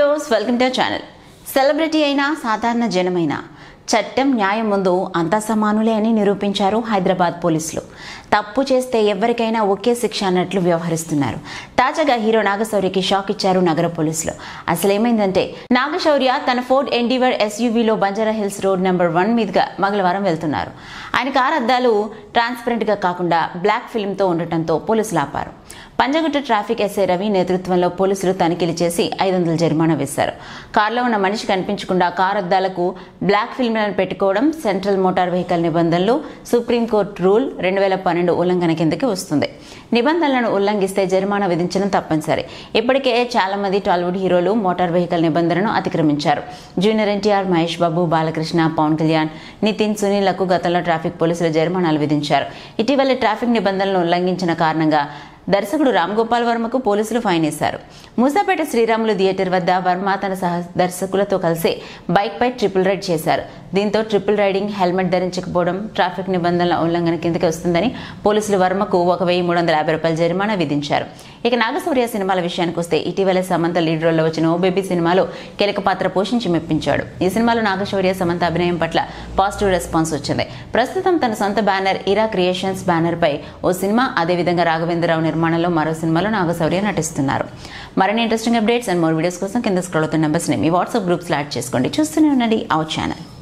viewers welcome to channel celebrity అయినా సాధారణ జనమైనా చట్టం న్యాయం ముందు అంతా సమానులే అని నిరూపించారు హైదరాబాద్ పోలీసులు తప్పు చేస్తే ఎవరికైనా ఒకే శిక్ష అన్నట్లు వ్యవహరిస్తున్నారు తాజాగా హీరో నాగశౌర్యకి షాక్ ఇచ్చారు నగర పోలీసులు అసలు ఏమైందంటే నాగశౌర్య తన ఫోర్డ్ ఎండివర్ ఎస్యూవీలో Banjara Hills road number one మీదుగా మంగళవారం వెళ్తున్నారు ఆయన కారు అద్దాలు ట్రాన్స్పరెంట్గా కాకుండా బ్లాక్ ఫిల్మ్తో ఉండటంతో పోలీసులు ఆపారు పంజగుట్ట ట్రాఫిక్ ఎస్ఐ రవి నేతృత్వంలో పోలీసులు తనిఖీలు చేసి ఐదు వందల జరిమానా వేశారు కారులో ఉన్న మనిషి కనిపించకుండా కారు అద్దాలకు బ్లాక్ ఫిల్మ్లను పెట్టుకోవడం సెంట్రల్ మోటార్ వెహికల్ నిబంధనలు సుప్రీంకోర్టు రూల్ రెండు వేల పన్నెండు ఉల్లంఘన కిందకి వస్తుంది నిబంధనలను ఉల్లంఘిస్తే జరిమానా విధించడం తప్పనిసరి ఇప్పటికే చాలా మంది టాలీవుడ్ హీరోలు మోటార్ వెహికల్ నిబంధనను అతిక్రమించారు జూనియర్ ఎన్టీఆర్ మహేష్ బాబు బాలకృష్ణ పవన్ కళ్యాణ్ నితిన్ సునీల్లకు గతంలో ట్రాఫిక్ పోలీసులు జరిమానాలు విధించారు ఇటీవల ట్రాఫిక్ నిబంధనలను ఉల్లంఘించిన కారణంగా దర్శకుడు రామ్ గోపాల్ వర్మకు పోలీసులు ఫైన్ వేశారు మూసాపేట శ్రీరాములు థియేటర్ వద్ద వర్మ తన సహ దర్శకులతో కలిసి బైక్పై ట్రిపుల్ రైడ్ చేశారు దీంతో ట్రిపుల్ రైడింగ్ హెల్మెట్ ధరించకపోవడం ట్రాఫిక్ నిబంధనల ఉల్లంఘన కిందకి వస్తుందని పోలీసులు వర్మకు ఒక వెయ్యి మూడు వందల యాభై రూపాయల జరిమానా విధించారు ఇక నాగశౌర్య సినిమాల విషయానికి వస్తే ఇటీవల సమంత లీడ్ రోల్లో వచ్చిన ఓ బేబీ సినిమాలో కీలక పాత్ర పోషించి మెప్పించాడు ఈ సినిమాలో నాగశౌర్య సమంత అభినయం పట్ల పాజిటివ్ రెస్పాన్స్ వచ్చింది ప్రస్తుతం తన సొంత బ్యానర్ ఇరా క్రియేషన్స్ బ్యానర్ పై ఓ సినిమా అదేవిధంగా రాఘవేంద్రరావు నిర్మాణంలో మరో సినిమాలో నాగశౌర్య నటిస్తున్నారు మరిన్ని interesting updates and more videos కోసం కింద స్క్రోల్ అవుతున్న నెంబర్స్ని మీ వాట్సాప్ గ్రూప్స్లో యాడ్ చేసుకోండి చూస్తూనే ఉండండి అవర్ ఛానల్